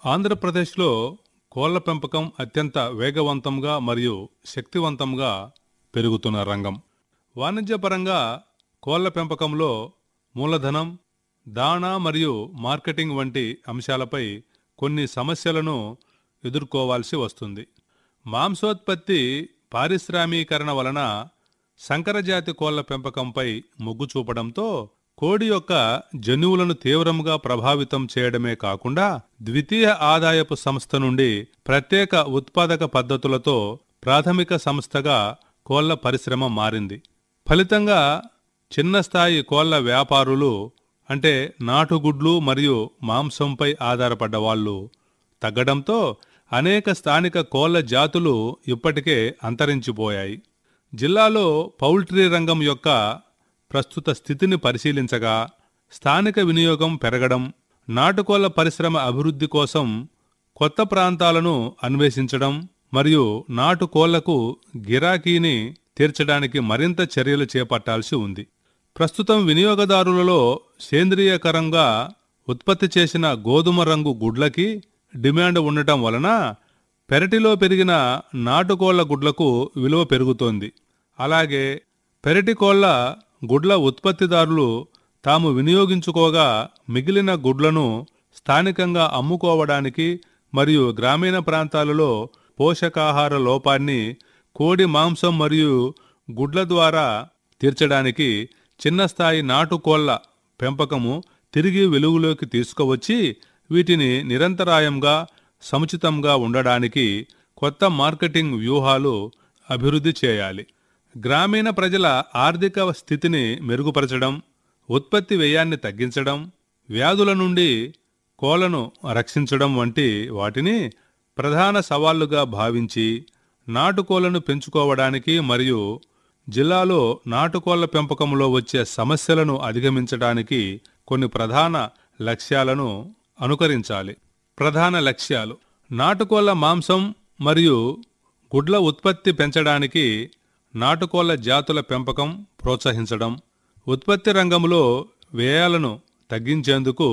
ఆంధ్రప్రదేశ్లో కోళ్ల పెంపకం అత్యంత వేగవంతంగా మరియు శక్తివంతంగా పెరుగుతున్న రంగం వాణిజ్యపరంగా కోళ్ల పెంపకంలో మూలధనం దాణా మరియు మార్కెటింగ్ వంటి అంశాలపై కొన్ని సమస్యలను ఎదుర్కోవాల్సి వస్తుంది మాంసోత్పత్తి పారిశ్రామీకరణ వలన సంకరజాతి కోళ్ల పెంపకంపై మొగ్గు చూపడంతో కోడి యొక్క జన్యువులను తీవ్రంగా ప్రభావితం చేయడమే కాకుండా ద్వితీయ ఆదాయపు సంస్థ నుండి ప్రత్యేక ఉత్పాదక పద్ధతులతో ప్రాథమిక సంస్థగా కోళ్ల పరిశ్రమ మారింది ఫలితంగా చిన్న స్థాయి కోళ్ల వ్యాపారులు అంటే నాటుగుడ్లు మరియు మాంసంపై ఆధారపడ్డ వాళ్ళు తగ్గడంతో అనేక స్థానిక కోళ్ల జాతులు ఇప్పటికే అంతరించిపోయాయి జిల్లాలో పౌల్ట్రీ రంగం యొక్క ప్రస్తుత స్థితిని పరిశీలించగా స్థానిక వినియోగం పెరగడం నాటుకోళ్ల పరిశ్రమ అభివృద్ధి కోసం కొత్త ప్రాంతాలను అన్వేషించడం మరియు నాటుకోళ్లకు గిరాకీని తీర్చడానికి మరింత చర్యలు చేపట్టాల్సి ఉంది ప్రస్తుతం వినియోగదారులలో సేంద్రియకరంగా ఉత్పత్తి చేసిన గోధుమ రంగు గుడ్లకి డిమాండ్ ఉండటం వలన పెరటిలో పెరిగిన నాటుకోళ్ల గుడ్లకు విలువ పెరుగుతోంది అలాగే పెరటి కోళ్ల గుడ్ల ఉత్పత్తిదారులు తాము వినియోగించుకోగా మిగిలిన గుడ్లను స్థానికంగా అమ్ముకోవడానికి మరియు గ్రామీణ ప్రాంతాలలో పోషకాహార లోపాన్ని కోడి మాంసం మరియు గుడ్ల ద్వారా తీర్చడానికి చిన్న స్థాయి నాటుకోళ్ల పెంపకము తిరిగి వెలుగులోకి తీసుకువచ్చి వీటిని నిరంతరాయంగా సముచితంగా ఉండడానికి కొత్త మార్కెటింగ్ వ్యూహాలు అభివృద్ధి చేయాలి గ్రామీణ ప్రజల ఆర్థిక స్థితిని మెరుగుపరచడం ఉత్పత్తి వ్యయాన్ని తగ్గించడం వ్యాధుల నుండి కోళ్లను రక్షించడం వంటి వాటిని ప్రధాన సవాళ్లుగా భావించి నాటుకోళ్లను పెంచుకోవడానికి మరియు జిల్లాలో నాటుకోళ్ల పెంపకంలో వచ్చే సమస్యలను అధిగమించడానికి కొన్ని ప్రధాన లక్ష్యాలను అనుకరించాలి ప్రధాన లక్ష్యాలు నాటుకోళ్ల మాంసం మరియు గుడ్ల ఉత్పత్తి పెంచడానికి నాటుకోళ్ల జాతుల పెంపకం ప్రోత్సహించడం ఉత్పత్తి రంగంలో వ్యయాలను తగ్గించేందుకు